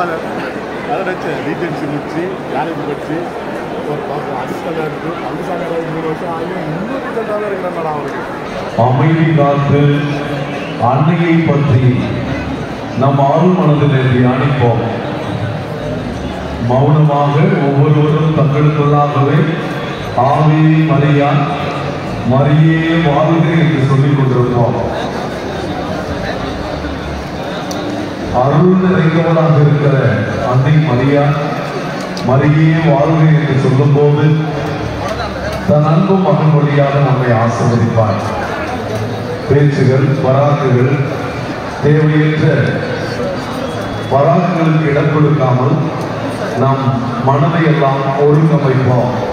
வேட்பாளர் அதை வச்சு ரீஜென்சி முடிச்சு காலேஜ் படிச்சு ஒரு பார்த்து அடிஸ்டலாக இருக்குது அடிஸ்டாக மூணு வருஷம் ஆகி இன்னும் ரிசல்ட்டாக இருக்கிற மேடம் அவருக்கு அமைதி காத்து அன்னையை பற்றி நம் ஆள் மனதிலே தியானிப்போம் மௌனமாக ஒவ்வொருவரும் தங்களுக்குள்ளாகவே ஆவே மரியா மரியே வாழ்க என்று சொல்லிக் கொண்டிருப்போம் அருள் நிறைந்தவளாக இருக்கிற அன்னை மரியா மரியே வாழ்க என்று சொல்லும்போது தன் அன்பு மகன் வழியாக நம்மை ஆசீர்வதிப்பார் பேச்சுகள் பராக்குகள் தேவையற்ற பராக்குகளுக்கு இடம் கொடுக்காமல் நம் மனதை எல்லாம் ஒழுங்கமைப்போம்